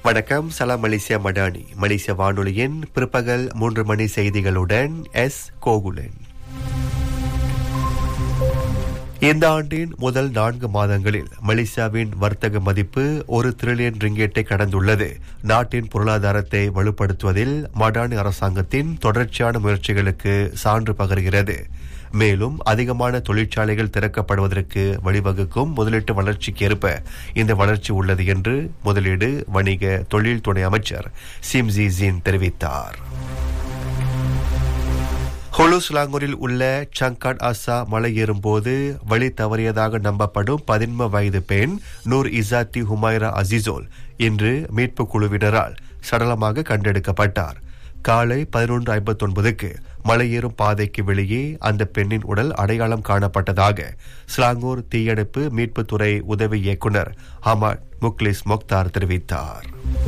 வணக்கம் சலாம் மலேசியா மடானி மலேசிய வானொலியின் பிற்பகல் மூன்று மணி செய்திகளுடன் எஸ் கோகுலன் இந்த ஆண்டின் முதல் நான்கு மாதங்களில் மலேசியாவின் வர்த்தக மதிப்பு ஒரு டிரில்லியன் ரிங்கெட்டை கடந்துள்ளது நாட்டின் பொருளாதாரத்தை வலுப்படுத்துவதில் மடானி அரசாங்கத்தின் தொடர்ச்சியான முயற்சிகளுக்கு சான்று பகர்கிறது மேலும் அதிகமான தொழிற்சாலைகள் திறக்கப்படுவதற்கு வழிவகுக்கும் முதலீட்டு வளர்ச்சிக்கு ஏற்ப இந்த வளர்ச்சி உள்ளது என்று முதலீடு வணிக தொழில் துணை அமைச்சர் சிம்ஜி ஜின் தெரிவித்தார் ஹொலு ஸ்லாங்கூரில் உள்ள சங்காட் ஆசா மலை ஏறும்போது வழி தவறியதாக நம்பப்படும் பதின்ம வயது பெண் நூர் இசாத்தி ஹுமைரா அசிசோல் இன்று மீட்பு குழுவினரால் சடலமாக கண்டெடுக்கப்பட்டார் காலை பதினொன்று ஐம்பத்தொன்பதுக்கு மலையேறும் பாதைக்கு வெளியே அந்த பெண்ணின் உடல் அடையாளம் காணப்பட்டதாக ஸ்லாங்கூர் தீயணைப்பு மீட்புத்துறை உதவி இயக்குநர் ஹமாட் முக்லிஸ் மொக்தார் தெரிவித்தார்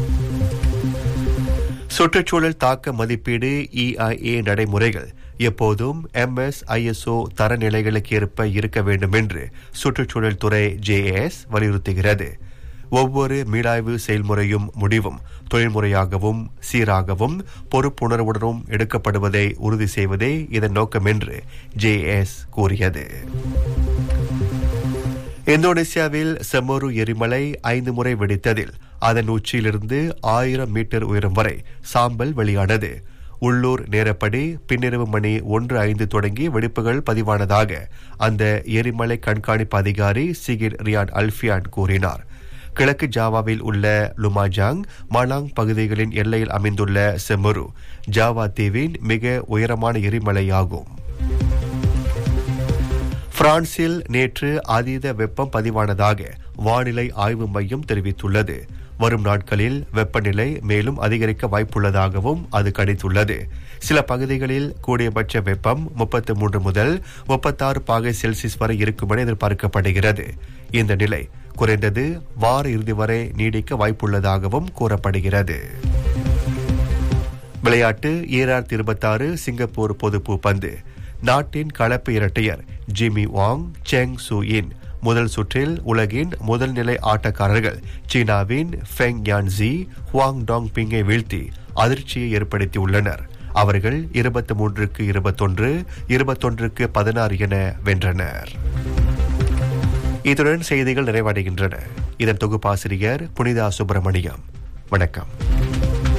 சுற்றுச்சூழல் தாக்க மதிப்பீடு இஐஏ நடைமுறைகள் எப்போதும் எம்எஸ் ஐஎஸ்ஓ தரநிலைகளுக்கு ஏற்ப இருக்க வேண்டும் என்று சுற்றுச்சூழல் துறை ஜேஎஸ் வலியுறுத்துகிறது ஒவ்வொரு மீளாய்வு செயல்முறையும் முடிவும் தொழில்முறையாகவும் சீராகவும் பொறுப்புணர்வுடனும் எடுக்கப்படுவதை உறுதி செய்வதே இதன் நோக்கம் என்று ஜேஎஸ் கூறியது இந்தோனேசியாவில் செமோரு எரிமலை ஐந்து முறை வெடித்ததில் அதன் உச்சியிலிருந்து ஆயிரம் மீட்டர் உயரம் வரை சாம்பல் வெளியானது உள்ளூர் நேரப்படி பின்னிரவு மணி ஒன்று ஐந்து தொடங்கி வெடிப்புகள் பதிவானதாக அந்த எரிமலை கண்காணிப்பு அதிகாரி சிகிர் ரியான் அல்ஃபியான் கூறினார் கிழக்கு ஜாவாவில் உள்ள லுமாஜாங் மலாங் பகுதிகளின் எல்லையில் அமைந்துள்ள செமரு ஜாவா தீவின் மிக உயரமான எரிமலையாகும் பிரான்சில் நேற்று அதீத வெப்பம் பதிவானதாக வானிலை ஆய்வு மையம் தெரிவித்துள்ளது வரும் நாட்களில் வெப்பநிலை மேலும் அதிகரிக்க வாய்ப்புள்ளதாகவும் அது கணித்துள்ளது சில பகுதிகளில் கூடியபட்ச வெப்பம் முப்பத்தி மூன்று முதல் முப்பத்தாறு பாகை செல்சியஸ் வரை இருக்கும் என எதிர்பார்க்கப்படுகிறது இந்த நிலை குறைந்தது வார இறுதி வரை நீடிக்க வாய்ப்புள்ளதாகவும் கூறப்படுகிறது விளையாட்டு ஈராயிரத்தி இருபத்தாறு சிங்கப்பூர் பொதுப்பு பந்து நாட்டின் கலப்பு இரட்டையர் ஜிமி வாங் செங் சு இன் முதல் சுற்றில் உலகின் முதல் நிலை ஆட்டக்காரர்கள் சீனாவின் ஃபெங் யான்ஜி ஹுவாங் டாங் பிங்கை வீழ்த்தி அதிர்ச்சியை ஏற்படுத்தியுள்ளனர் அவர்கள் இருபத்தி மூன்றுக்கு இருபத்தொன்று இருபத்தொன்றுக்கு பதினாறு என வென்றனர் இத்துடன் செய்திகள் நிறைவடைகின்றன இதன் தொகுப்பாசிரியர் புனிதா சுப்பிரமணியம் வணக்கம்